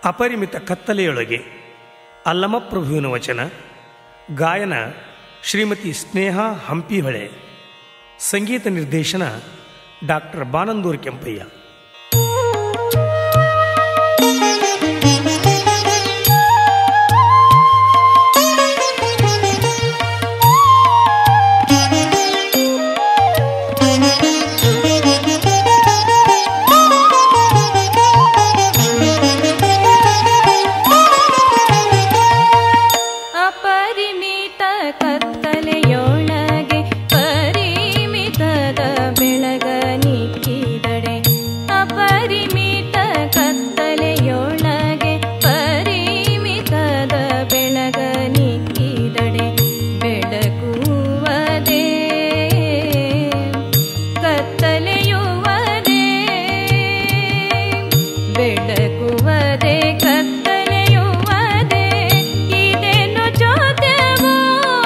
ಅಪರಿಮಿತ ಕತ್ತಲೆಯೊಳಗೆ ಅಲ್ಲಮಪ್ರಭುವಿನ ವಚನ ಗಾಯನ ಶ್ರೀಮತಿ ಸ್ನೇಹ ಹಂಪಿಹೊಳೆ ಸಂಗೀತ ನಿರ್ದೇಶನ ಡಾಕ್ಟರ್ ಬಾನಂದೂರ್ ಕೆಂಪಯ್ಯ ಅಪರಿಮಿತ ಕತ್ತಲೆಯೊಳಗೆ ಪರಿಮಿತದ ಬೆಳಗನಿಕ್ಕಿದಡೆ ಅಪರಿಮಿತ ಕತ್ತಲೆಯೊಳಗೆ ಪರಿಮಿತದ ಬೆಳಗನಿಕ್ಕಿದಡೆ ಬೆಳಗುವದೇ ಕತ್ತಲೆಯುವದೇ ಬೆಳಗುವದೇ ಕತ್ತಲೆಯುವದೇ ಇದೇನು ಜೋತೆವೋ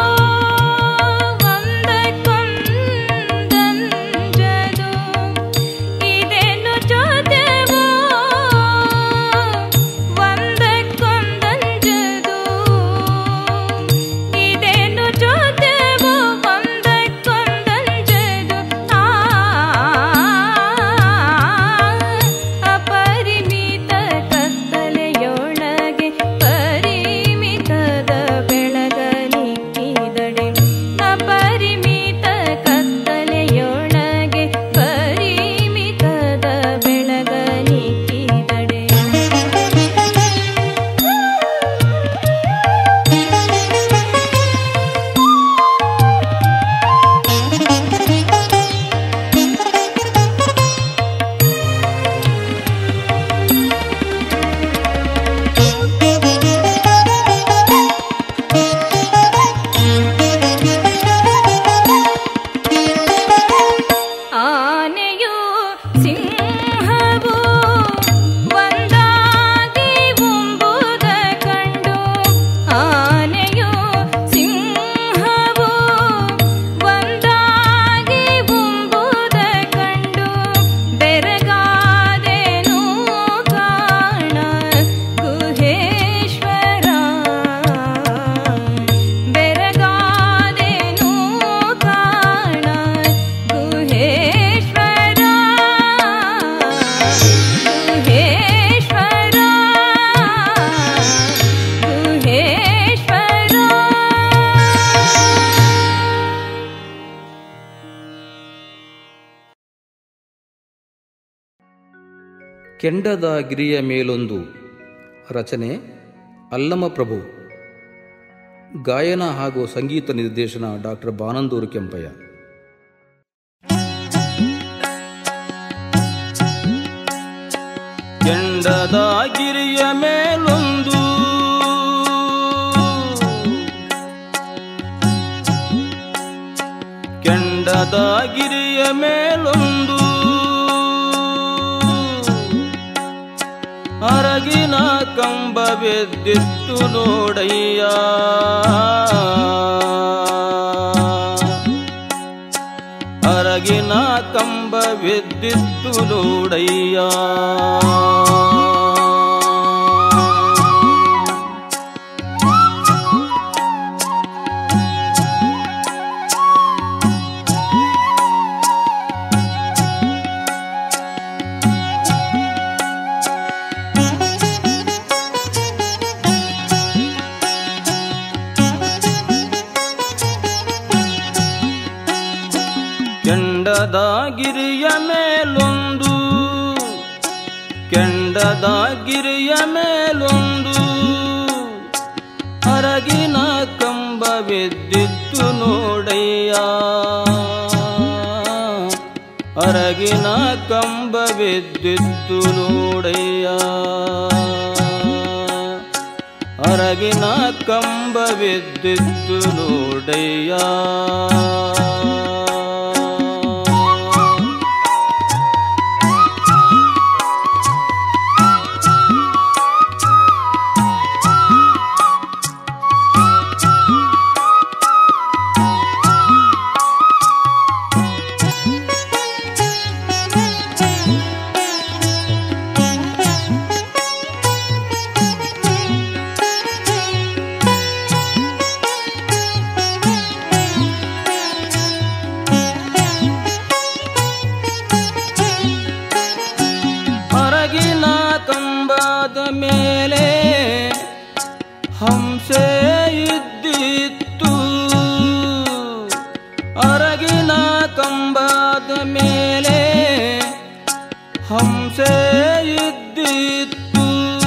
ಒಂದಕ್ಕೊಂದಂಜದು ಇದೇನು ಜೋತೆವೋ ಒಂದಕ್ಕೊಂದಂಜದು ಇದೇನು ಜೋತೆವೋ ಒಂದಕ್ಕೊಂದಂಜದು ಆ ಅಪರಿಮಿತ ಕತ್ತಲೆಯೊಳಗೆ ಪರಿಮಿತದ ಬೆಳಗನಿಕ್ಕಿದಡೆ ಅಪರಿಮಿತ ಕತ್ತಲೆಯೊಳಗೆ ಪರಿಮಿತದ ಬೆಳಗನಿಕ್ಕಿದಡೆ ಆನೆಯು ಸಿಂಹವು ಒಂದಾಗಿ ಉಂಬುದ ಕಂಡು ಆನೆಯು ಸಿಂಹವು ಒಂದಾಗಿ ಉಂಬುದ ಕಂಡು ಬೆರಗಾದೆನು ಕಾಣ ಗುಹೇಶ್ವರ ಬೆರಗಾದೆನು ಕಾಣ ಗುಹೇಶ್ವರ ಗುಹೇಶ್ವರ ಗುಹೇಶ್ವರ ಕೆಂಡದ ಗಿರಿಯ ಮೇಲೊಂದು ರಚನೆ ಅಲ್ಲಮಪ್ರಭು ಗಾಯನ ಹಾಗೂ ಸಂಗೀತ ನಿರ್ದೇಶನ ಡಾಕ್ಟರ್ ಬಾನಂದೂರು ಕೆಂಪಯ್ಯ ಕೆಂಡದ ಗಿರಿಯ ಮೇಲೊಂದು ಕೆಂಡದ ಗಿರಿಯ ಮೇಲೊಂದು ಅರಗಿನ ಕಂಬ ಬೆದ್ದಿತ್ತು ನೋಡಯ್ಯ ಅರಗಿನ ಕಂಬ ಬೆದ್ದಿತ್ತು ನೋಡಯ್ಯ ಕೆಂಡದ ಗಿರಿಯ ಮೇಲೊಂದು ಕೆಂಡದ ಗಿರಿಯ ಮೇಲೊಂದು ಅರಗಿನ ಕಂಬ ಬೆದ್ದಿತ್ತು ನೋಡಯ್ಯ ಅರಗಿನ ಕಂಬ ಬೆದ್ದಿತ್ತು ನೋಡಯ್ಯ ಅರಗಿನ ಕಂಬ ಬಿದ್ದಿತ್ತು ನೋಡಯ್ಯ ಮೇಲೆ ಹಂಸೆ ಇದ್ದಿತ್ತು ಅರಗಿನ ಕಂಬದ ಮೇಲೆ ಹಂಸೆ ಇದ್ದಿತ್ತು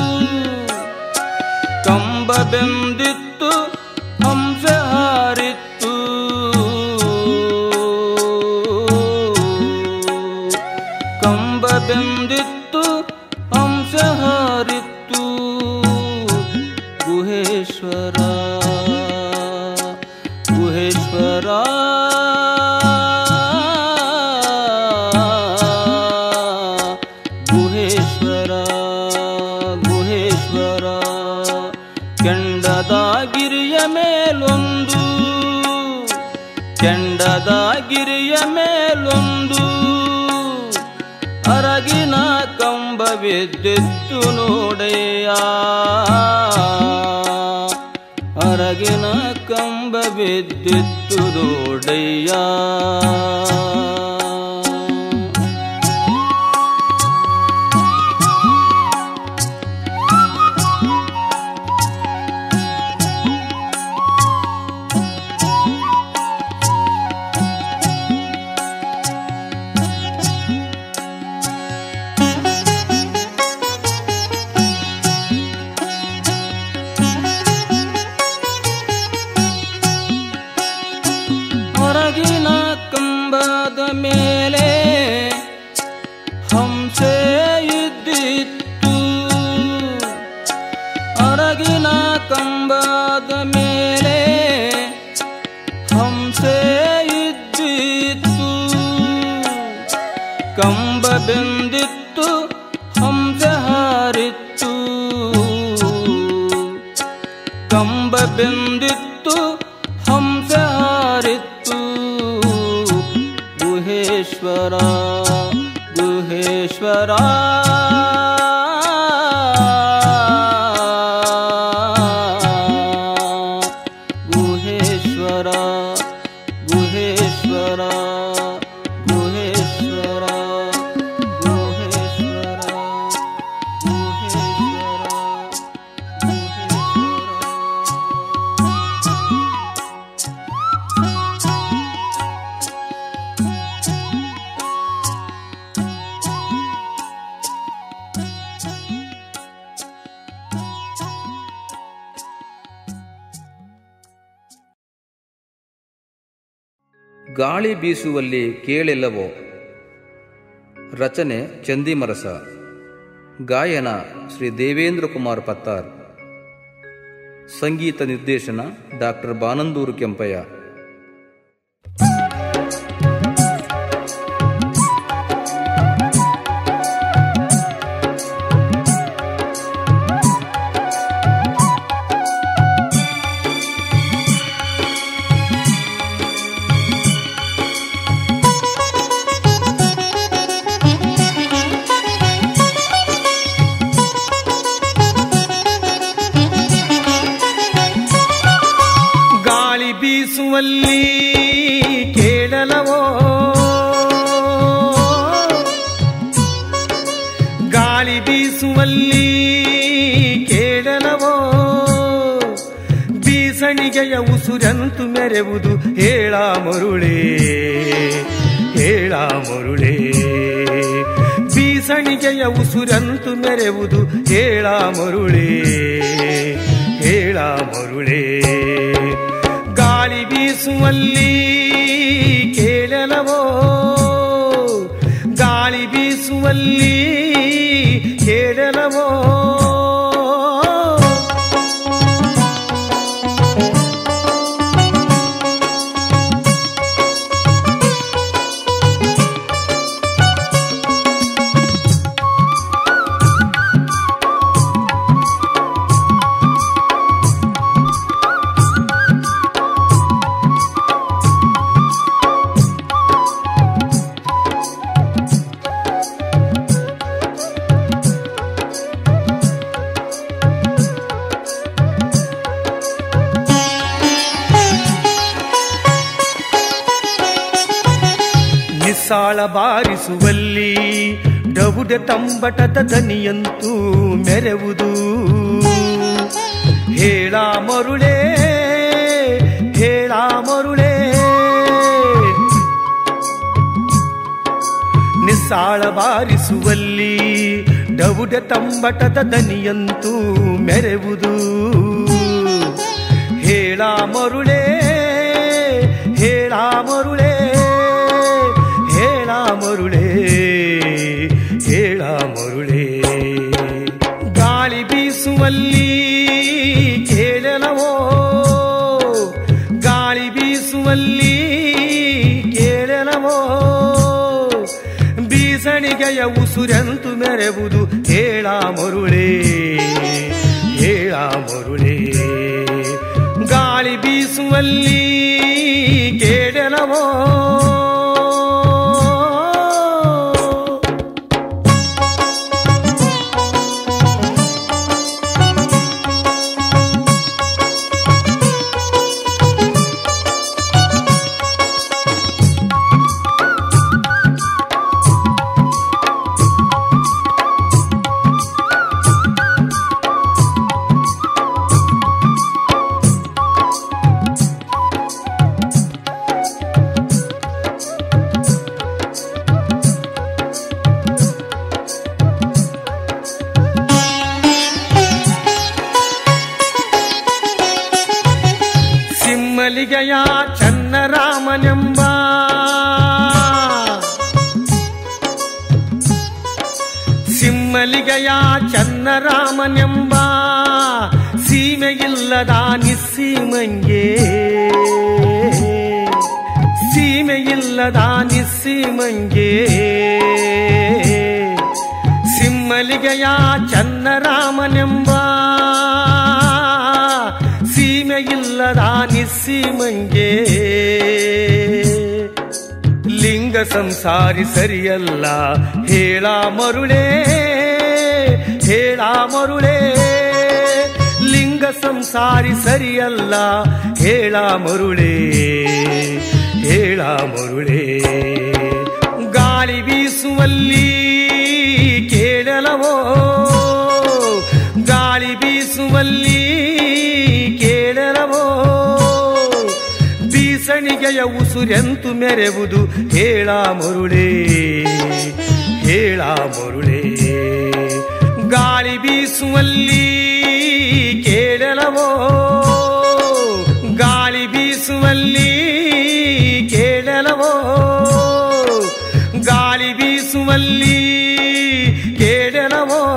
ಕಂಬ ಬೆಂದಿತ್ತು ಹಂಸ ಹಾರಿತ್ತು ಕಂಬ ಬೆಂದಿತ್ತು ಹಂಸ ಹಾರಿತ್ತು ಗುಹೇಶ್ವರ ಗುಹೇಶ್ವರ ಗುಹೇಶ್ವರ ಗುಹೇಶ್ವರ ಕೆಂಡದ ಗಿರಿಯ ಮೇಲೊಂದು ಕೆಂಡದ ಗಿರಿಯ ಮೇಲೊಂದು ಅರಗಿನ ಕಂಬವಿದ್ದಿತ್ತು ನೋಡಯ್ಯ ಅರಗಿನ ಕಂಬವಿದ್ದಿತ್ತು ನೋಡಯ್ಯ ಹೊರಗಿನ ಕಂಬದ ಮೇಲೆ ಹಂಸೆ ಇದ್ದಿತ್ತು ಹೊರಗಿನ ಕಂಬದ ಮೇಲೆ ಹಂಸೆ ಇದ್ದಿತ್ತು ಕಂಬ ಬೆಂದಿತ್ತು ಹಂಸ ಹಾರಿತ್ತು ಕಂಬ ಬೆಂದಿತ್ತು ಹಂಸ ಹಾರಿತ್ತು ಗುಹೇಶ್ವರ ಗುಹೇಶ್ವರ ಗುಹೇಶ್ವರ ಗುಹೇಶ್ವರ ಗುಹೇಶ್ವರ ಗುಹೇಶ್ವರ ಗುಹೇಶ್ವರ ಗಾಳಿ ಬೀಸುವಲ್ಲಿ ಕೇಳಿಲ್ಲವೋ ರಚನೆ ಚಂದಿಮರಸ ಗಾಯನ ಶ್ರೀ ದೇವೇಂದ್ರ ಕುಮಾರ್ ಪತ್ತಾರ್ ಸಂಗೀತ ನಿರ್ದೇಶನ ಡಾಕ್ಟರ್ ಬಾನಂದೂರು ಕೆಂಪಯ್ಯ ಗಾಳಿ ಬೀಸುವಲ್ಲಿ ಕೇಳಲವೋ ಗಾಳಿ ಬೀಸುವಲ್ಲಿ ಕೇಳಲವೋ ಬೀಸಣಿಗೆಯ ಉಸುರಂತು ಮೆರೆವುದು ಹೇಳ ಮರುಳೇ ಹೇಳ ಮರುಳೇ ಬೀಸಣಿಗೆಯ ಉಸುರಂತು ಮೆರೆವುದು ಹೇಳ ಮರುಳೇ ಹೇಳ ಮರುಳೇ ಗಾಳಿ ಬೀಸುವಲ್ಲಿ ಕೇಳಲವೋ ಗಾಳಿ ಬೀಸುವಲ್ಲಿ ಕೇಳಲವೋ ನಿಸ್ಸಾಳ ಬಾರಿಸುವಲ್ಲಿ ಡವುಡೆ ತಂಬಟದ ದನಿಯಂತೂ ಮೆರೆವುದು ಹೇಳ ಮರುಳೇ ಹೇಳ ಮರುಳೇ ನಿಸ್ಸಾಳ ಬಾರಿಸುವಲ್ಲಿ ಡವುಡೆ ತಂಬಟದ ದನಿಯಂತೂ ಮೆರೆವುದು ಹೇಳ ಮರುಳೇ ಹೇಳ ಮರುಳೇ ಹೇಳ ಮರುಳೇ ಹೇಳ ಮರುಳೇ ಗಾಳಿ ಬೀಸುವಲ್ಲಿ ಕೇಳಲವೋ ಗಾಳಿ ಬೀಸುವಲ್ಲಿ ಕೇಳಲವೋ ಬೀಸಣಿಗೆಯ ಉಸುರೆಂತು ಮೆರೆವುದು ಹೇಳ ಮರುಳೇ ಹೇಳ ಮರುಳೇ ಗಾಳಿ ಬೀಸುವಲ್ಲಿ ಕೇಳಲವೋ ಸಿಮ್ಮಲಿಗೆಯ ಚನ್ನರಾಮನೆಂಬ ಸಿಮ್ಮಲಿಗೆಯ ಚನ್ನರಾಮನೆಂಬ ಸೀಮೆಯಿಲ್ಲದ ನಿಸ್ಸೀಮಂಗೆ ಸೀಮೆಯಿಲ್ಲದ ನಿಸ್ಸೀಮಂಗೆ ಸಿಮ್ಮಲಿಗೆಯ ಚನ್ನರಾಮನೆಂಬ ಸೀಮೆಯಿಲ್ಲದ ನಿಸ್ಸೀಮಂಗೆ ಲಿಂಗ ಸಂಸಾರಿ ಸರಿಯಲ್ಲ ಹೇಳ ಮರುಳೇ ಹೇಳ ಮರುಳೇ ಲಿಂಗ ಸಂಸಾರಿ ಸರಿಯಲ್ಲ ಹೇಳ ಮರುಳೇ ಹೇಳ ಮರುಳೇ ಗಾಳಿ ಬೀಸುವಲ್ಲಿ ಕೇಳಲವೋ ಗಾಳಿ ಬೀಸುವಲ್ಲಿ ಕೇಳಲವೋ ಬೀಸಣಿಗೆಯ ಉಸುರೆಂತು ಮೆರೆವುದು ಹೇಳ ಮರುಳೇ ಹೇಳ ಮರುಳೇ ಗಾಳಿ ಬೀಸುವಲ್ಲಿ ಕೇಳಲವೋ ಗಾಳಿ ಬೀಸುವಲ್ಲಿ ಕೇಳಲವೋ ಗಾಳಿ ಬೀಸುವಲ್ಲಿ ಕೇಳಲವೋ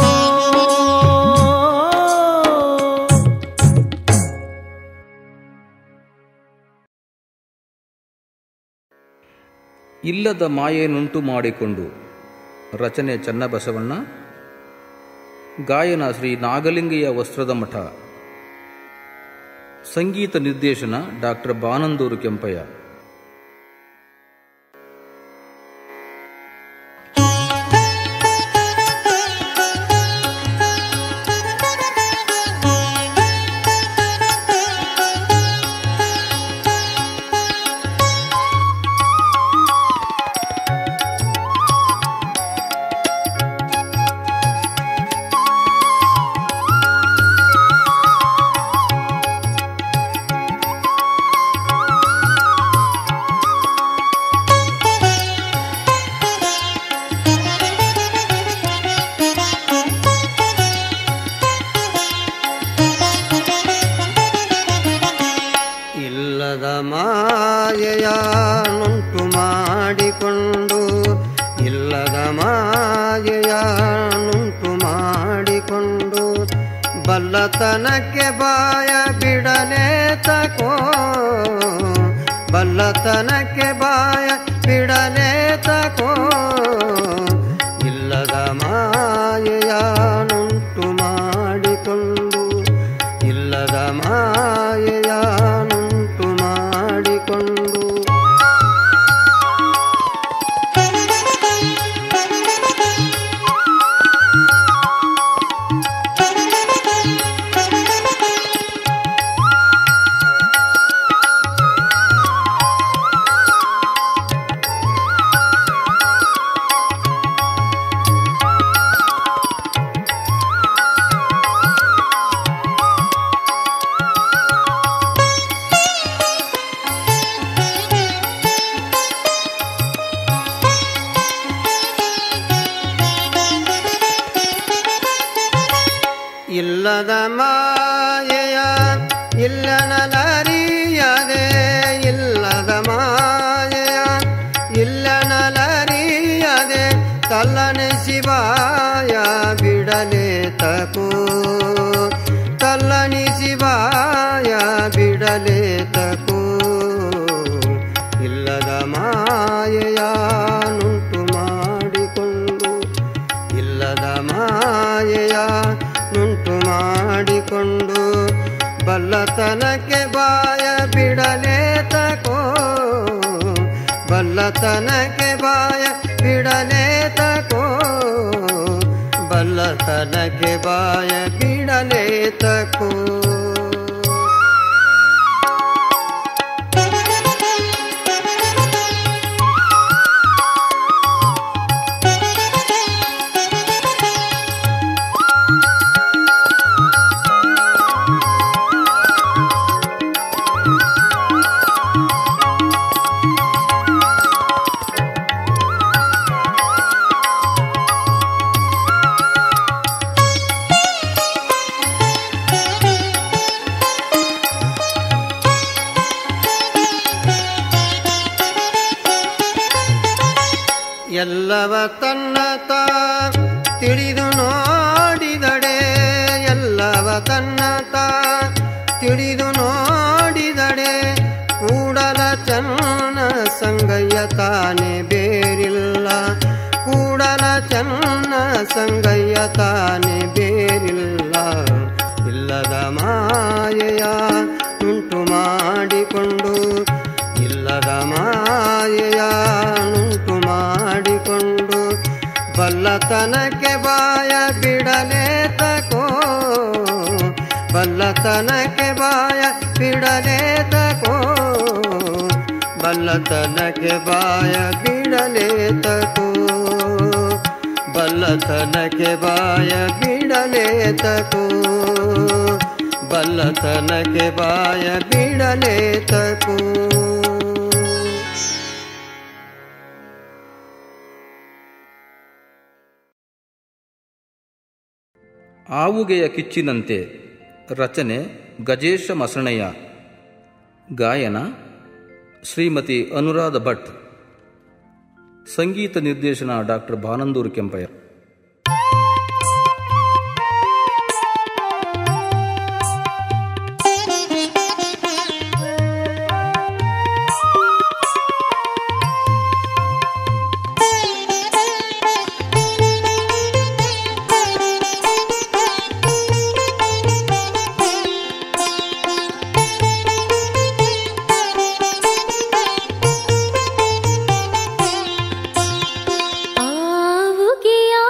ಇಲ್ಲದ ಮಾಯೆಯನ್ನುಂಟು ಮಾಡಿಕೊಂಡು ರಚನೆ ಚನ್ನಬಸವಣ್ಣ ಗಾಯನ ಶ್ರೀ ನಾಗಲಿಂಗಯ್ಯ ವಸ್ತ್ರದ ಮಠ ಸಂಗೀತ ನಿರ್ದೇಶನ ಡಾಕ್ಟರ್ ಬಾನಂದೂರು ಕೆಂಪಯ್ಯ ಇಲ್ಲದ ಮಾಯೆಯ ನುಂಟು ಮಾಡಿಕೊಂಡು ಇಲ್ಲದ ಮಾಯೆಯ ನುಂಟು ಮಾಡಿಕೊಂಡು ಬಲ್ಲತನಕ್ಕೆ ಬಾಯ ಬಿಡಲೇ ತಕೋ ಬಲ್ಲತನಕ್ಕೆ ಬಾಯ ಬಿಡಲೇ ತಕೋ ಇಲ್ಲದ ಮಾಯೆಯ ನುಂಟು ಮಾಡಿಕೊಂಡು ಇಲ್ಲದ ಮಾಯೆಯ ನುಂಟು ಮಾಡಿಕೊಂಡು ಇಲ್ಲದ ಮಾಯೆಯ ಇಲ್ಲನಲರಿಯದೆ ಇಲ್ಲದ ಮಾಯೆಯ ಇಲ್ಲನಲರಿಯದೆ ತಲ್ಲನೆ ಶಿವಾಯ ಬಿಡಲೆ ತಕೋ ತಲ್ಲನಿ ಶಿವಾಯ ಬಿಡಲೆ ತಕೋ ಇಲ್ಲದ ಮಾಯೆಯ ನುಂಟು ಮಾಡಿಕೊಂಡು ಇಲ್ಲದ ಮಾಯೆಯ ನುಂಟು ಮಾಡಿಕೊಂಡು ಬಲ್ಲತನಕ್ಕೆ ಬಾಯ ಬಿಡಲೇ ತಕೋ ಬಲ್ಲತನಕ್ಕೆ ಬಾಯ ಬಿಡಲೇ ತಕೋ ಬಲ್ಲತನಕ್ಕೆ ಬಾಯ ಬಿಡಲೇ ತಕೋ ಎಲ್ಲವ ತನ್ನ ತಾ ತಿಳಿದು ನೋಡಿದಡೆ ಎಲ್ಲವ ತನ್ನ ತಾ ತಿಳಿದು ನೋಡಿದಡೆ ಕೂಡಲ ಚನ್ನ ಸಂಗಯ್ಯ ತಾನೆ ಬೇರಿಲ್ಲ ಕೂಡಲ ಚನ್ನ ಸಂಗಯ್ಯ ತಾನೆ ಬೇರಿಲ್ಲ ಇಲ್ಲದ ಮಾಯೆಯ ಉಂಟು ಮಾಡಿಕೊಂಡು ಇಲ್ಲದ ಮಾಯೆಯ ಉಂಟು ಮಾಡಿಕೊಂಡು ಬಲ್ಲತನಕ್ಕೆ ಬಾಯ ಬಿಡಲೇ ತಕೋ ಬಲ್ಲತನಕ್ಕೆ ಬಾಯ ಬಿಡಲೇ ತಕೋ ಬಲ್ಲತನಕ್ಕೆ ಬಾಯ ಬಿಡಲೇ ತಕೋ ಬಲ್ಲತನಕ್ಕೆ ಬಾಯ ಬಿಡಲೇ ತಕೋ ಬಲ್ಲತನಕ್ಕೆ ಬಾಯ ಬಿಡಲೇ ತಕೋ ಆವುಗೆಯ ಕಿಚ್ಚಿನಂತೆ ರಚನೆ ಗಜೇಶ ಮಸಣಯ್ಯ ಗಾಯನ ಶ್ರೀಮತಿ ಅನುರಾಧ ಭಟ್ ಸಂಗೀತ ನಿರ್ದೇಶನ ಡಾಕ್ಟರ್ ಭಾನಂದೂರು ಕೆಂಪಯ್ಯ ಆವುಗೆಯ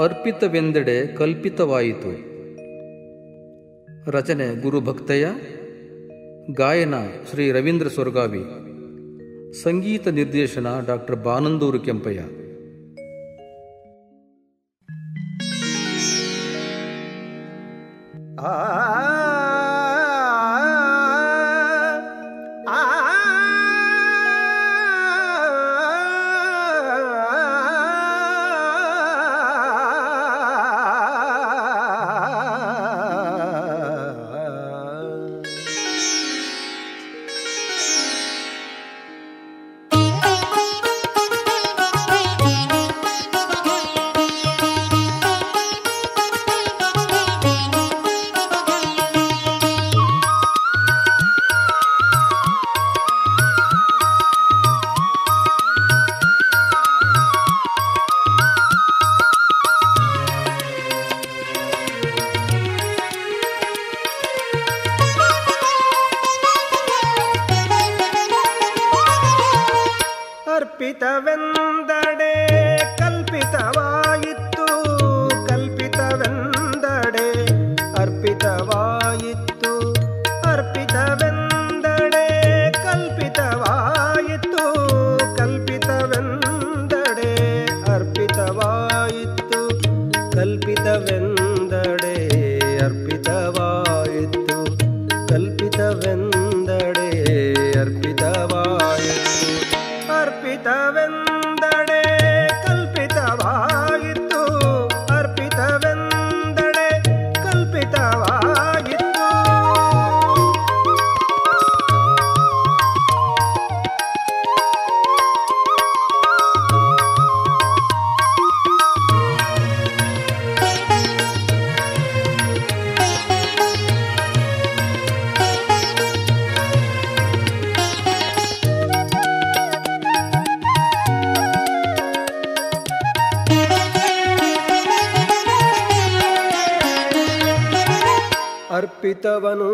ಅರ್ಪಿತವೆಂದೆಡೆ ಕಲ್ಪಿತವಾಯಿತು ರಚನೆ ಗುರುಭಕ್ತಯ್ಯ ಗಾಯನ ಶ್ರೀ ರವೀಂದ್ರ ಸ್ವರ್ಗಾವಿ ಸಂಗೀತ ನಿರ್ದೇಶನ ಡಾಕ್ಟರ್ ಬಾನಂದೂರು ಕೆಂಪಯ್ಯ ಆ ಆ ಅರ್ಪಿತವೆಂದಡೆ ಕಲ್ಪಿತವಾಯಿತು ಕಲ್ಪಿತವೆಂದಡೆ ಅರ್ಪಿತವಾಯಿತು ಅರ್ಪಿತವೆಂದಡೆ ಕಲ್ಪಿತವಾಯಿತು ಕಲ್ಪಿತವೆಂದಡೆ ಅರ್ಪಿತವಾಯಿತು ಕಲ್ಪಿತವೆಂದಡೆ ಅರ್ಪಿತವಾಯಿತು ಕಲ್ಪಿತವೆಂದಡೆ ಅರ್ಪಿತವಾಯಿತು ಅರ್ಪಿತವೆಂದಡೆ ಕಲ್ಪಿತವಾಗಿತ್ತು ಅರ್ಪಿತವೆಂದಡೆ ಕಲ್ಪಿತವಾಗಿತ್ತು ಅರ್ಪಿತವನು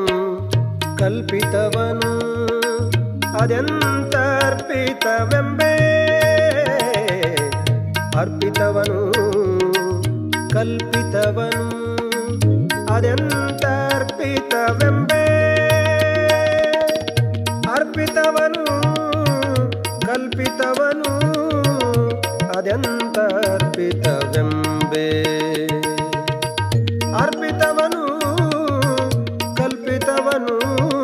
ಕಲ್ಪಿತವನು ಅದೆಂತ ಅರ್ಪಿತವೆಂಬೆ ಅರ್ಪಿತವನು ಕಲ್ಪಿತವನು ಅದೆಂತ ಅರ್ಪಿತವೆಂಬೆ ಅರ್ಪಿತವನು ಕಲ್ಪಿತವನು ಅದೆಂತ ಅರ್ಪಿತವೆಂಬೆ ಅರ್ಪಿತವನು ಕಲ್ಪಿತವನು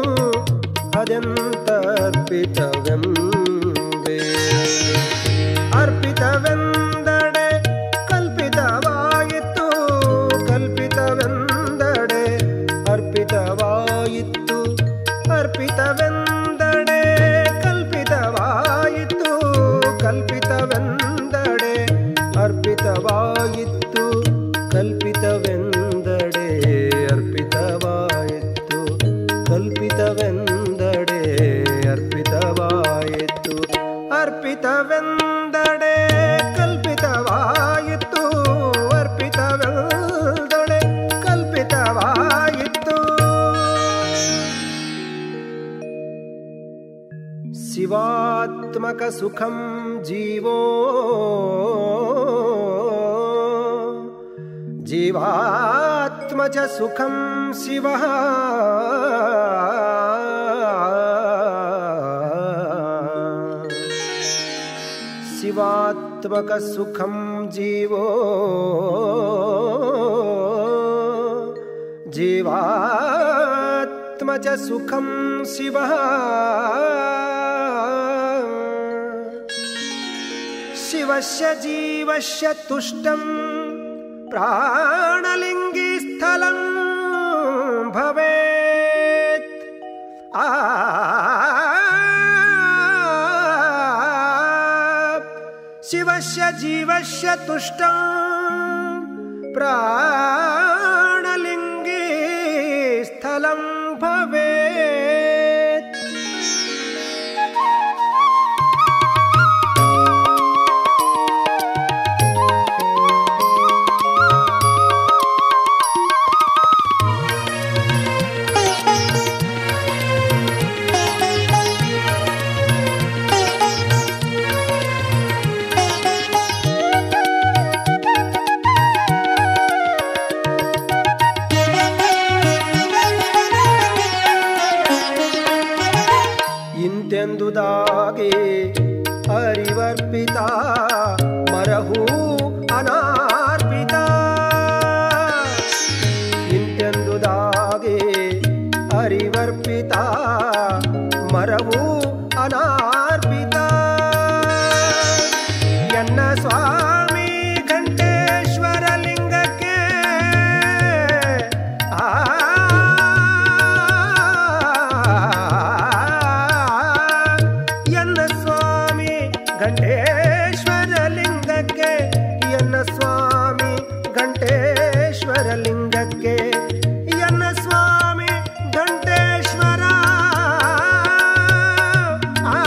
ಅದೆಂತ ಅರ್ಪಿತವೆಂಬೆ ಅರ್ಪಿತವೆಂದಡೆ ಕಲ್ಪಿತವಾಯಿತು ಕಲ್ಪಿತವೆಂದಡೆ ಅರ್ಪಿತವಾಯಿತು ಅರ್ಪಿತವೆಂದಡೆ ಕಲ್ಪಿತವಾಯಿತು ಕಲ್ಪಿತವೆಂದಡೆ ಅರ್ಪಿತವಾಯಿತು ಕಲ್ಪಿತವೆಂದಡೆ ಅರ್ಪಿತವಾಯಿತು ಕಲ್ಪಿತವೆಂದಡೆ ಅರ್ಪಿತವಾಯಿತು ಅರ್ಪಿತವೆಂದಡೆ ಕಲ್ಪಿತವಾಯಿತು ಅರ್ಪಿತವೆಂದಡೆ ಕಲ್ಪಿತವಾಯಿತು ಶಿವಾತ್ಮಕ ಸುಖಂ ಜೀವೋ ಜೀವಾತ್ಮ ಚ ಸುಖಂ ಶಿವ ಶಿವಾತ್ಮಕ ಸುಖಂ ಜೀವೋ ಜೀವಾತ್ಮ ಚ ಸುಖಂ ಶಿವ ಶಿವಸ್ಯ ಜೀವಸ್ಯ ತುಷ್ಟಂ ಪ್ರಾಣಲಿಂಗಿ ಸ್ಥಲಂ ಭವೇತ್ ಆ ಶಿವಸ್ಯ ಜೀವಸ್ಯ ತುಷ್ಟಂ ಪ್ರಾಣಲಿಂಗಿ ಸ್ಥಲಂ ಭವೇತ್ ಅರ್ಪಿತ ಮರವು ಅನಾರ್ಪಿತ ಎನ್ನ ಸ್ವಾಮಿ ಘಂಟೇಶ್ವರ ಲಿಂಗಕ್ಕೆ ಆ ಎನ್ನ ಸ್ವಾಮಿ ಘಂಟೇಶ್ವರ ಲಿಂಗಕ್ಕೆ ಎನ್ನ ಸ್ವಾಮಿ ಘಂಟೇಶ್ವರ ಲಿಂಗಕ್ಕೆ ಎನ್ನ ಸ್ವಾಮಿ ಘಂಟೇಶ್ವರ ಆ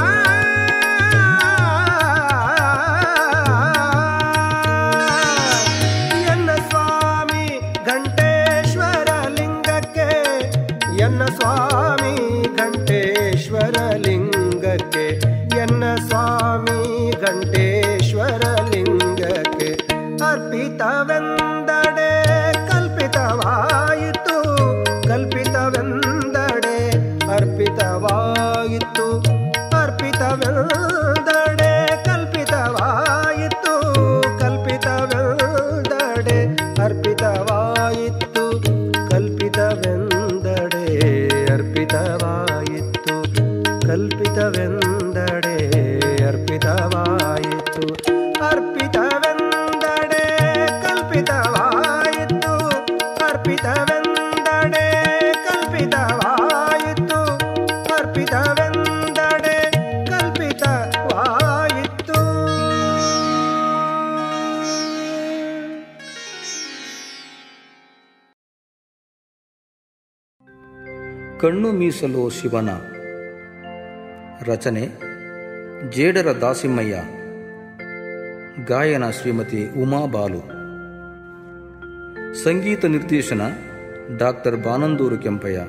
ಎನ್ನ ಸ್ವಾಮಿ ಘಂಟೇಶ್ವರ ಲಿಂಗಕ್ಕೆ ಎನ್ನ ಸ್ವಾಮಿ ಘಂಟೇಶ್ವರ ಲಿಂಗಕ್ಕೆ ಎನ್ನ ಸ್ವಾಮಿ ಘಂಟೇಶ್ವರ ಲಿಂಗಕ್ಕೆ ಅರ್ಪಿತವೆಂದಡೆ ಕಲ್ಪಿತವಾಯಿತು ಕಲ್ಪಿತವೆಂದಡೆ ಅರ್ಪಿತವಾಯಿತು ಅರ್ಪಿತವೆಂದಡೆ ಕಲ್ಪಿತವಾಯಿತು ಕಲ್ಪಿತವೆಂದಡೆ ಅರ್ಪಿತವಾಯಿತು ಕಲ್ಪಿತವೆಂದಡೆ ಅರ್ಪಿತವಾಯಿತು ಕಲ್ಪಿತವೆಂದಡೆ ಅರ್ಪಿತವಾಯಿತು ಅರ್ಪಿತವೆಂದಡೆ ಕಲ್ಪಿತವಾಯಿತು ಅರ್ಪಿತವೆಂದಡೆ ಕಲ್ಪಿತವಾಯಿತು ಅರ್ಪಿತವೆಂದಡೆ ಕಲ್ಪಿತವಾಯಿತು ಕಣ್ಣು ಮೀಸಲು ಶಿವನ ರಚನೆ ಜೇಡರ ದಾಸಿಮಯ್ಯ ಗಾಯನ ಶ್ರೀಮತಿ ಉಮಾ ಬಾಲು ಸಂಗೀತ ನಿರ್ದೇಶನ ಡಾಕ್ಟರ್ ಬಾನಂದೂರು ಕೆಂಪಯ್ಯ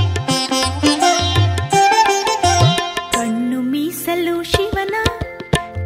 ಕಣ್ಣು ಮೀಸಲು ಶಿವನ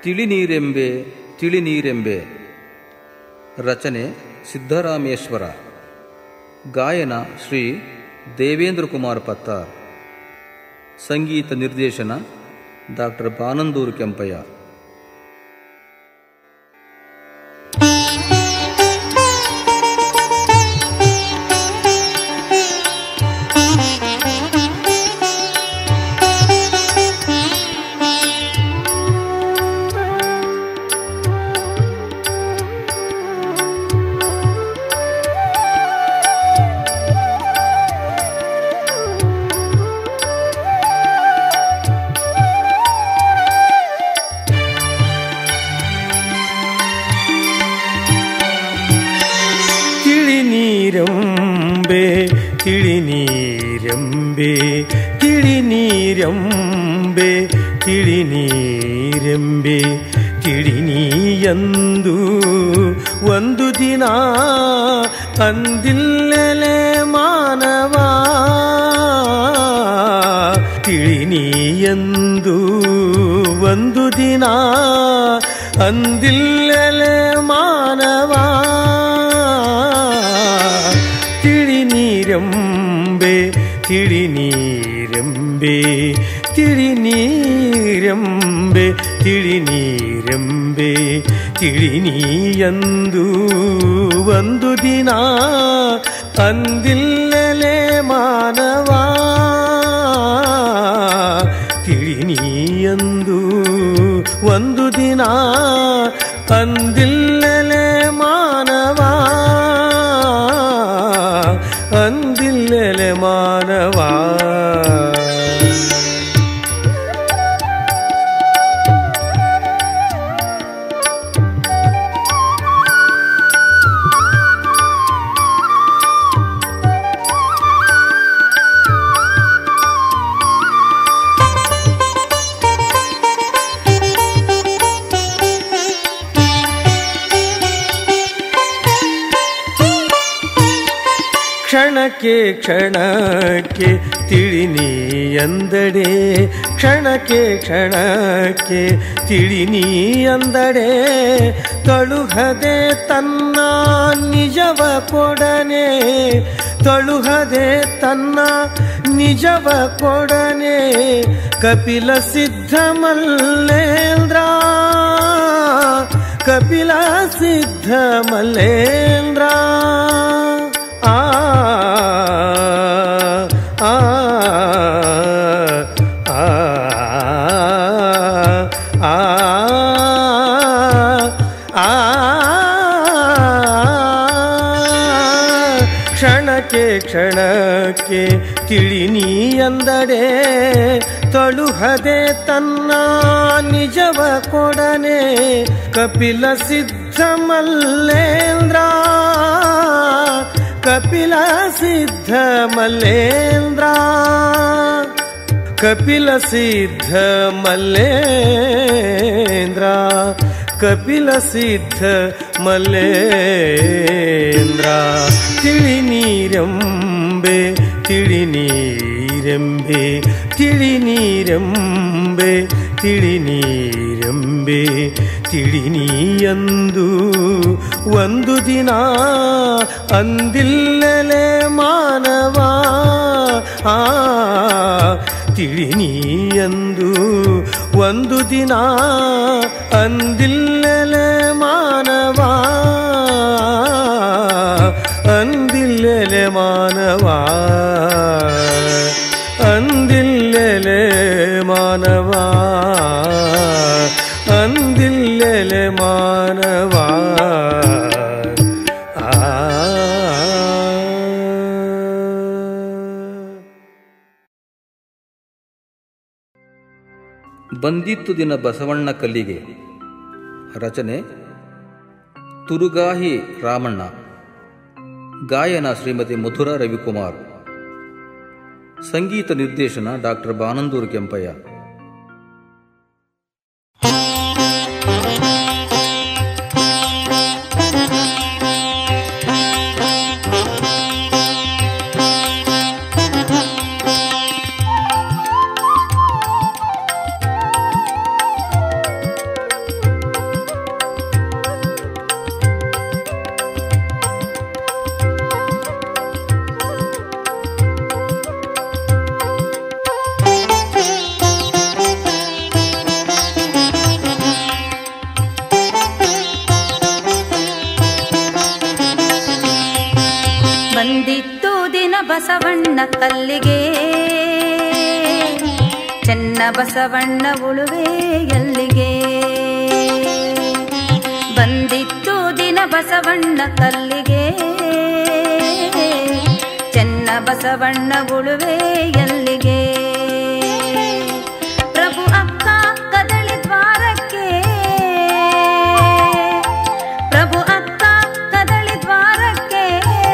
ತಿಳಿನೀರೆಂಬೆ ತಿಳಿನೀರೆಂಬೆ ರಚನೆ ಸಿದ್ದರಾಮೇಶ್ವರ ಗಾಯನ ಶ್ರೀ ದೇವೇಂದ್ರ ಕುಮಾರ್ ಪತ್ತಾರ್ ಸಂಗೀತ ನಿರ್ದೇಶನ ಡಾಕ್ಟರ್ ಬಾನಂದೂರು ಕೆಂಪಯ್ಯ ತಿಳಿನೀರಂಬೆ ತಿಳಿನೀರೆಂಬೆ ತಿಳಿನೀರೆಂಬೆ ತಿಳಿನೀರೆಂಬೆ ತಿಳಿನೀಯಂದು ಒಂದು ದಿನ ಅಂದಿಲ್ಲಲೆ ಮಾನವ ತಿಳಿನೀಯಂದು ಒಂದು ದಿನ ಅಂದಿಲ್ಲಲೆ ಮಾನವ ತಿಳಿನೀರೆಂಬೆ ತಿಳಿನೀರೆಂಬೆ ತಿಳಿನೀರೆಂಬೆ ತಿಳಿನೀರೆಂಬೆ ತಿಳಿನೀಯಂದು ಒಂದು ದಿನ ಅಂದಿಲ್ಲಲೆ ಮಾನವ ತಿಳಿನೀಯಂದು ಒಂದು ದಿನ ಅಂದಿಲ್ಲಲೆ ಮಾನವ ಅಂದಿಲ್ಲಲೆ ಮಾನವ ಕ್ಷಣಕ್ಕೆ ಕ್ಷಣಕ್ಕೆ ತಿಳಿನಿ ಎಂದಡೆ ಕ್ಷಣಕ್ಕೆ ಕ್ಷಣಕ್ಕೆ ತಿಳಿನಿ ಎಂದಡೆ ತಳುಹದೆ ತನ್ನ ನಿಜವ ಕೊಡನೆ ತಳುಹದೆ ತನ್ನ ನಿಜವ ಕೊಡನೆ ಕಪಿಲ ಸಿದ್ಧ ಮಲ್ಲೇಂದ್ರ ಕಪಿಲ ಸಿದ್ಧ ಮಲ್ಲೇಂದ್ರ ಆ ಆ ಆ ಆ ಆ ಕ್ಷಣಕ್ಕೆ ಕ್ಷಣಕ್ಕೆ ತಿಳಿನಿ ಅಂದಡೆ ತಳುಹದೆ ತನ್ನ ನಿಜವ ಕೊಡನೆ ಕಪಿಲ ಸಿದ್ಧ ಮಲ್ಲೇಂದ್ರ ಕಪಿಲ ಸಿದ್ಧ ಮಲ್ಲೇಂದ್ರ ಕಪಿಲ ಸಿದ್ಧ ಮಲ್ಲೇಂದ್ರ ಕಪಿಲ ಸಿದ್ಧ ಮಲ್ಲೇಂದ್ರ ತಿಳಿನೀರೆಂಬೆ ತಿಳಿನೀರೆಂಬೆ ತಿಳಿನೀರೆಂಬೆ ತಿಳಿನೀರೆಂಬೆ ತಿಳಿನೀಯಂದು ಒಂದು ದಿನ ಅಂದಿಲ್ಲಲೆ ಮಾನವ ಆ ತಿಳಿನೀಯಂದು ಒಂದು ದಿನ ಅಂದಿಲ್ಲಲೆ ಮಾನವ ಅಂದಿಲ್ಲಲೆ ಮಾನವ ಅಂದಿಲ್ಲಲೆ ಮಾನವ ಅಂದಿಲ್ಲಲೆ ಮಾನವ ಆ ಬಂದಿತ್ತು ದಿನ ಬಸವಣ್ಣ ಕಲ್ಲಿಗೆ ರಚನೆ ತುರುಗಾಹಿ ರಾಮಣ್ಣ ಗಾಯನ ಶ್ರೀಮತಿ ಮಧುರಾ ರವಿಕುಮಾರ್ ಸಂಗೀತ ನಿರ್ದೇಶನ ಡಾಕ್ಟರ್ ಬಾನಂದೂರು ಕೆಂಪಯ್ಯ ಬಸವಣ್ಣ ಕಲ್ಲಿಗೆ ಚೆನ್ನ ಬಸವಣ್ಣ ಉಳುವೆ ಎಲ್ಲಿಗೆ ಬಂದಿತ್ತು ದಿನ ಬಸವಣ್ಣ ಕಲ್ಲಿಗೆ ಚೆನ್ನ ಬಸವಣ್ಣ ಉಳುವೆ ಎಲ್ಲಿಗೆ ಪ್ರಭು ಅಕ್ಕ ಕದಳಿ ದ್ವಾರಕ್ಕೆ ಪ್ರಭು ಅಕ್ಕ ಕದಳಿ ದ್ವಾರಕ್ಕೆ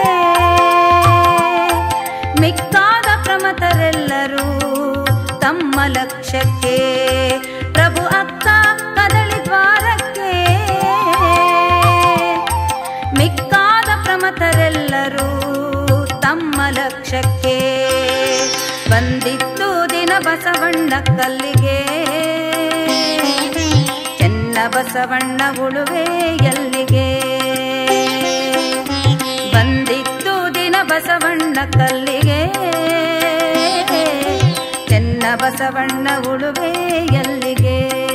ಮಿಕ್ಕಾದ ಪ್ರಮತರೆಲ್ಲರೂ ತಮ್ಮ ಲಕ್ಷ್ಯಕ್ಕೆ ಪ್ರಭು ಅಕ್ಕ ಕದಳಿ ದ್ವಾರಕ್ಕೆ ಮಿಕ್ಕಾದ ಪ್ರಮತರೆಲ್ಲರೂ ತಮ್ಮ ಲಕ್ಷ್ಯಕ್ಕೆ ಬಂದಿತ್ತು ದಿನ ಬಸವಣ್ಣ ಕಲ್ಲಿಗೆ ಚೆನ್ನ ಬಸವಣ್ಣ ಉಳುವೆ ಎಲ್ಲಿಗೆ ಬಂದಿತ್ತು ದಿನ ಬಸವಣ್ಣ ಕಲ್ಲಿಗೆ ಚೆನ್ನ ಬಸವಣ್ಣ ಉಳುವೆ ಎಲ್ಲಿಗೆ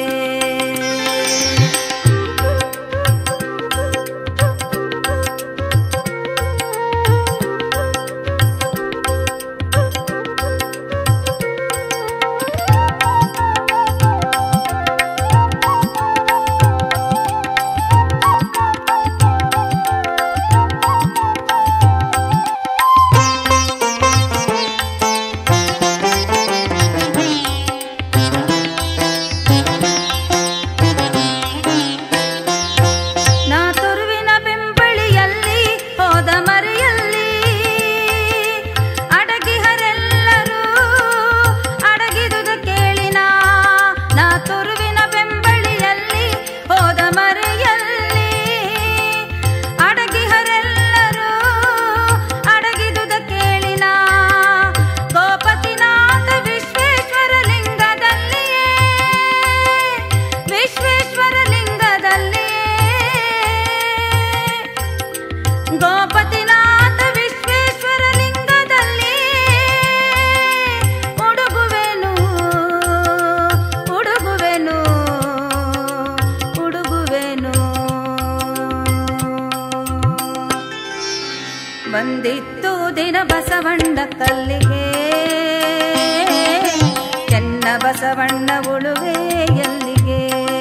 ನಾ ತುರುವಿನ ಬೆಂಬಳಿಯಲ್ಲಿ ಹೋದ ಮರೆಯಲ್ಲಿ ಅಡಗಿಹರೆಲ್ಲರೂ ಅಡಗಿದುದ ಕೇಳಿನ ನಾ ತುರುವಿನ ಬೆಂಬಳಿಯಲ್ಲಿ ಹೋದ ಮರೆಯಲ್ಲಿ ಅಡಗಿಹರೆಲ್ಲರೂ ಅಡಗಿದುದ ಕೇಳಿನ ಗೋಪತಿನಾಥ ವಿಶ್ವೇಶ್ವರ ಲಿಂಗದಲ್ಲಿಯೇ ವಿಶ್ವೇಶ್ವರ ಲಿಂಗದಲ್ಲಿಯೇ ಗೋಪತಿನಾಥ ವಿಶ್ವೇಶ್ವರ ಲಿಂಗದಲ್ಲಿ ಉಡುಗುವೆನು ಉಡುಗುವೆನು ಉಡುಗುವೆನು ಬಂದಿತ್ತು ದಿನ ಬಸವಣ್ಣ ಕಲ್ಲಿಗೆ ಚೆನ್ನ ಬಸವಣ್ಣ ಉಳುವೆ ಎಲ್ಲಿಗೆ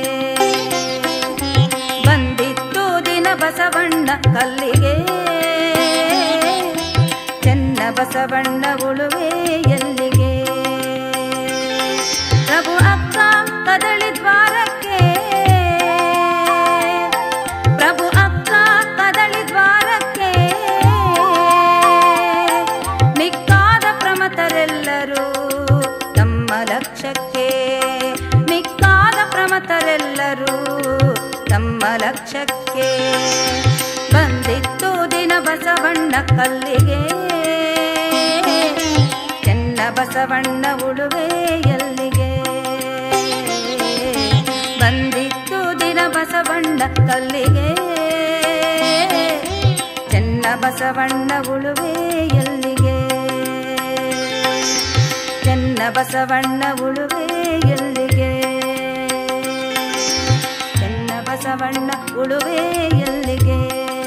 ಬಂದಿತ್ತು ದಿನ ಬಸವಣ್ಣ ಕಲ್ಲಿಗೆ ಚೆನ್ನ ಬಸವಣ್ಣ ಉಳುವೆ ಎಲ್ಲಿಗೆ ಪ್ರಭು ಅಕ್ಕ ಕದಳಿ ದ್ವಾರಕ್ಕೆ ಪ್ರಭು ಅಕ್ಕ ಕದಳಿ ದ್ವಾರಕ್ಕೆ ಮಿಕ್ಕಾದ ಪ್ರಮತರೆಲ್ಲರೂ ತಮ್ಮ ಲಕ್ಷ್ಯಕ್ಕೆ ಮಿಕ್ಕಾದ ಪ್ರಮತರೆಲ್ಲರೂ ತಮ್ಮ ಲಕ್ಷ್ಯಕ್ಕೆ ಬಂದಿತ್ತು ದಿನ ಬಸವಣ್ಣ ಕಲ್ಲಿಗೆ ಚೆನ್ನ ಬಸವಣ್ಣ ಉಳುವೆ ಎಲ್ಲಿಗೆ ಬಂದಿತ್ತು ದಿನ ಬಸವಣ್ಣ ಕಲ್ಲಿಗೆ ಚೆನ್ನ ಬಸವಣ್ಣ ಉಳುವೆ ಎಲ್ಲಿಗೆ ಚೆನ್ನ ಬಸವಣ್ಣ ಉಳುವೆ ಎಲ್ಲಿಗೆ ಚೆನ್ನ ಬಸವಣ್ಣ ಉಳುವೆ ಎಲ್ಲಿಗೆ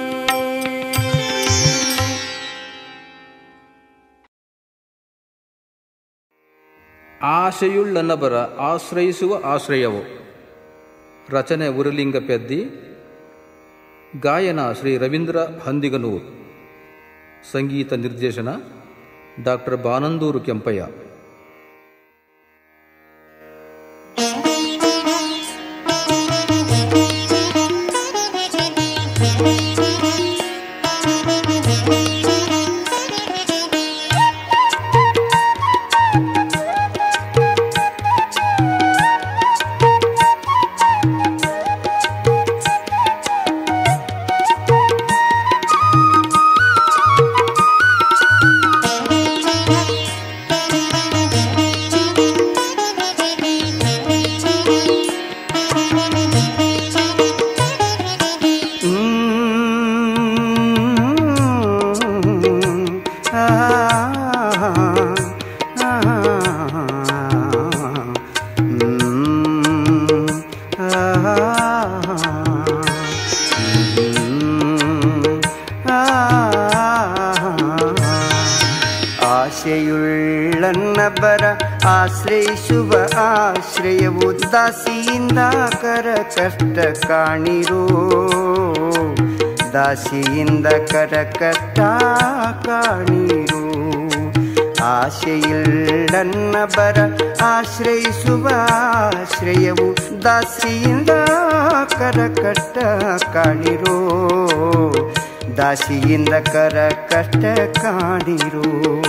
ಆಶೆಯುಳ್ಳನಬರ ಆಶ್ರಯಿಸುವ ಆಶ್ರಯವು ರಚನೆ ಉರುಲಿಂಗ ಪೆದ್ದಿ ಗಾಯನ ಶ್ರೀ ರವೀಂದ್ರ ಹಂದಿಗನೂರ್ ಸಂಗೀತ ನಿರ್ದೇಶನ ಡಾಕ್ಟರ್ ಬಾನಂದೂರು ಕೆಂಪಯ್ಯ ಿ ಬರ ಆಶ್ರಯಿಸುವ ಆಶ್ರಯವು ದಾಸಿಯಿಂದ ಕರ ಕಷ್ಟ ಕಾಣಿರೋ ದಾಸಿಯಿಂದ ಕರ ಕಷ್ಟ ಕಾಣಿರೋ ಆಶೆಯಿಲ್ಲನ್ನ ಬರ ಆಶ್ರಯಿಸುವ ಆಶ್ರಯವು ದಾಸಿಯಿಂದ ಕರ ಕಷ್ಟ ಕಾಣಿರೋ ದಾಸಿಯಿಂದ ಕರ ಕಷ್ಟ ಕಾಣಿರೋ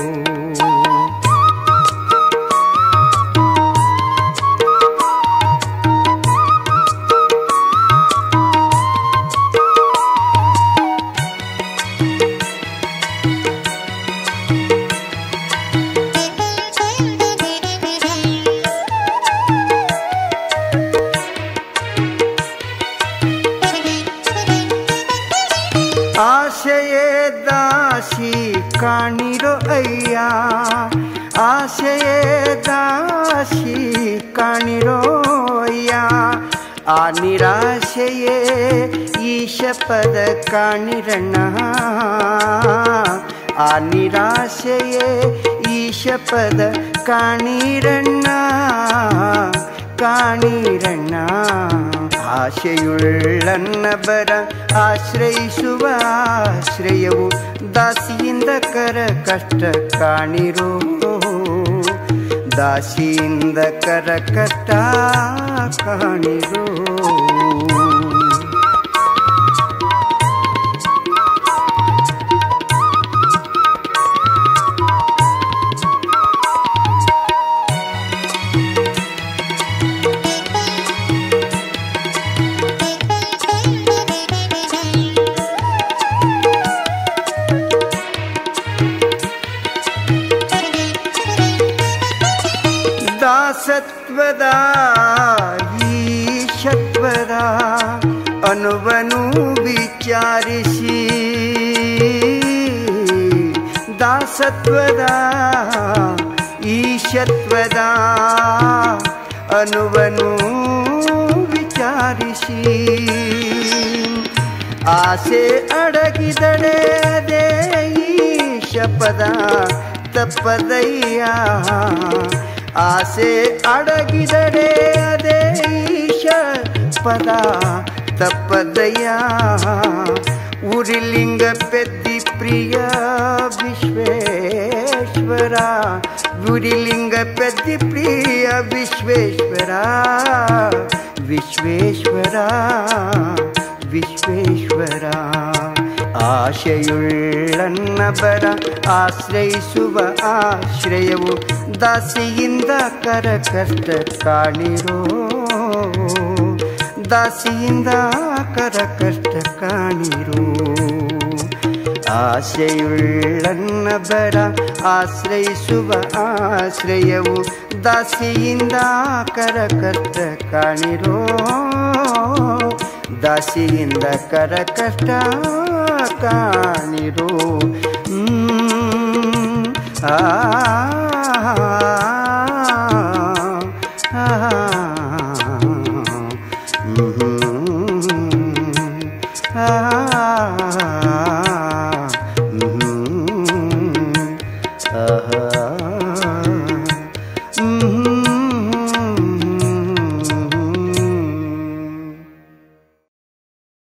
ಆಶಯೇ ದಾಸಿ ಕಾಣಿರೋ ಅಯ್ಯ ಆಶಯೇ ದಾಸಿ ಕಾಣಿರೋ ಅಯ್ಯ ಆ ನಿರಾಶೆಯೇ ಈಶ ಪದ ಕಾಣಿರಣ್ಣ ಆ ನಿರಾಶೆಯೇ ಈಶ ಪದ ಕಾಣಿರಣ್ಣ ಕಾಣಿರಣ್ಣ ಆಶೆಯುಳ್ಳನ್ನ ಬರ ಆಶ್ರಯಿಸುವ ಆಶ್ರಯವು ದಾಸಿಯಿಂದ ಕರ ಕಷ್ಟ ಕಾಣಿರೋ ದಾಸಿಯಿಂದ ಕರ ಕಷ್ಟ ಕಾಣಿರೋ ದಾಸತ್ವದ ಈಶತ್ವದ ಅನುವನು ವಿಚಾರಿಸಿ ದಾಸತ್ವದ ಈಶತ್ವದ ಅನುವನು ವಿಚಾರಿಸಿ ಆಸೆ ಅಡಗಿದಡೆ ಅದೇ ಈಶ ಪದ ತಪ್ಪದಯ್ಯ ಆಸೆ ಅಡಗಿದಡೆ ಅದೇ ಈಶ ಪದ ತಪ್ಪದಯ್ಯ ಉರಿಲಿಂಗ ಪೆದ್ದಿ ಪ್ರಿಯ ವಿಶ್ವೇಶ್ವರ ಗುರಿಲಿಂಗ ಪೆದ್ದಿ ಪ್ರಿಯ ವಿಶ್ವೇಶ್ವರ ವಿಶ್ವೇಶ್ವರ ವಿಶ್ವೇಶ್ವರ ಆಶೆಯುಳ್ಳನ್ನ ಬರ ಆಶ್ರಯಿಸುವ ಆಶ್ರಯವು ದಾಸಿಯಿಂದ ಕರ ಕಷ್ಟ ಕಾಣಿರೋ ದಾಸಿಯಿಂದ ಕರ ಕಷ್ಟ ಕಾಣಿರೋ ಆಶೆಯುಳ್ಳನ್ನ ಬರ ಆಶ್ರಯಿಸುವ ಆಶ್ರಯವು ದಾಸಿಯಿಂದ ಕರ ಕಷ್ಟ ಕಾಣಿರೋ ದಾಸಿಯಿಂದ ಕರ ಕಷ್ಟ ಕಾಣಿರೋ ಹ್ಮ್, ಆ